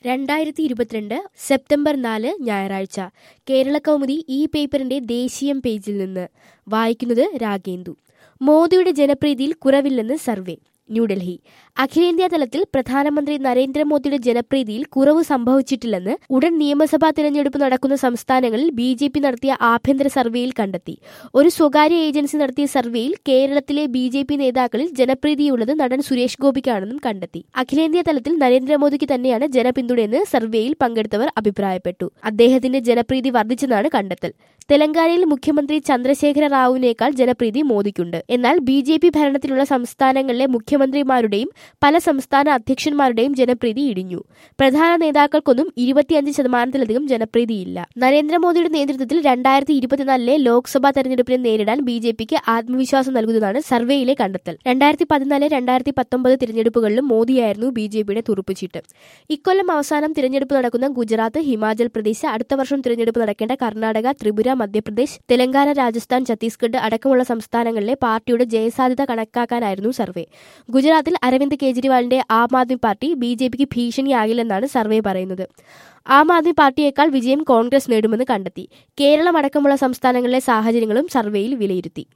രണ്ടായിരത്തി ഇരുപത്തിരണ്ട് സെപ്റ്റംബർ നാല് ഞായറാഴ്ച കേരള കൗമുദി ഈ പേപ്പറിന്റെ ദേശീയം പേജിൽ നിന്ന് വായിക്കുന്നത് രാഗേന്ദു മോദിയുടെ ജനപ്രീതിയിൽ കുറവില്ലെന്ന് സർവേ ന്യൂഡൽഹി അഖിലേന്ത്യാ തലത്തിൽ പ്രധാനമന്ത്രി നരേന്ദ്രമോദിയുടെ ജനപ്രീതിയിൽ കുറവ് സംഭവിച്ചിട്ടില്ലെന്ന് ഉടൻ നിയമസഭാ തിരഞ്ഞെടുപ്പ് നടക്കുന്ന സംസ്ഥാനങ്ങളിൽ ബി ജെ പി നടത്തിയ ആഭ്യന്തര സർവേയിൽ കണ്ടെത്തി ഒരു സ്വകാര്യ ഏജൻസി നടത്തിയ സർവേയിൽ കേരളത്തിലെ ബി ജെ പി നേതാക്കളിൽ ജനപ്രീതിയുള്ളത് നടൻ സുരേഷ് ഗോപിക്കാണെന്നും കണ്ടെത്തി അഖിലേന്ത്യാ തലത്തിൽ നരേന്ദ്രമോദിക്ക് തന്നെയാണ് ജനപിന്തുണയെന്ന് സർവേയിൽ പങ്കെടുത്തവർ അഭിപ്രായപ്പെട്ടു അദ്ദേഹത്തിന്റെ ജനപ്രീതി വർദ്ധിച്ചെന്നാണ് കണ്ടെത്തൽ തെലങ്കാനയിൽ മുഖ്യമന്ത്രി ചന്ദ്രശേഖര റാവുവിനേക്കാൾ ജനപ്രീതി മോദിക്കുണ്ട് എന്നാൽ ബി ജെ പി ഭരണത്തിലുള്ള സംസ്ഥാനങ്ങളിലെ മുഖ്യമന്ത്രിമാരുടെയും പല സംസ്ഥാന അധ്യക്ഷന്മാരുടെയും ജനപ്രീതി ഇടിഞ്ഞു പ്രധാന നേതാക്കൾക്കൊന്നും ഇരുപത്തിയഞ്ച് ശതമാനത്തിലധികം ജനപ്രീതിയില്ല നരേന്ദ്രമോദിയുടെ നേതൃത്വത്തിൽ രണ്ടായിരത്തി ഇരുപത്തിനാലിലെ ലോക്സഭാ തെരഞ്ഞെടുപ്പിനെ നേരിടാൻ ബി ജെ പിക്ക് ആത്മവിശ്വാസം നൽകുന്നതാണ് സർവേയിലെ കണ്ടെത്തൽ രണ്ടായിരത്തി പതിനാല് രണ്ടായിരത്തി പത്തൊമ്പത് തിരഞ്ഞെടുപ്പുകളിലും മോദിയായിരുന്നു ബി ജെ പിയുടെ തുറുപ്പുചീട്ട് ഇക്കൊല്ലം അവസാനം തിരഞ്ഞെടുപ്പ് നടക്കുന്ന ഗുജറാത്ത് ഹിമാചൽ പ്രദേശ് അടുത്ത വർഷം തിരഞ്ഞെടുപ്പ് നടക്കേണ്ട കർണാടക ത്രിപുര മധ്യപ്രദേശ് തെലങ്കാന രാജസ്ഥാൻ ഛത്തീസ്ഗഡ് അടക്കമുള്ള സംസ്ഥാനങ്ങളിലെ പാർട്ടിയുടെ ജയസാധ്യത കണക്കാക്കാനായിരുന്നു സർവേ ഗുജറാത്തിൽ അരവിന്ദ് കെജ്രിവാളിന്റെ ആം ആദ്മി പാർട്ടി ബി ജെ പിക്ക് ഭീഷണിയാകില്ലെന്നാണ് സർവേ പറയുന്നത് ആം ആദ്മി പാർട്ടിയേക്കാൾ വിജയം കോൺഗ്രസ് നേടുമെന്ന് കണ്ടെത്തി കേരളം അടക്കമുള്ള സംസ്ഥാനങ്ങളിലെ സാഹചര്യങ്ങളും സർവേയിൽ വിലയിരുത്തി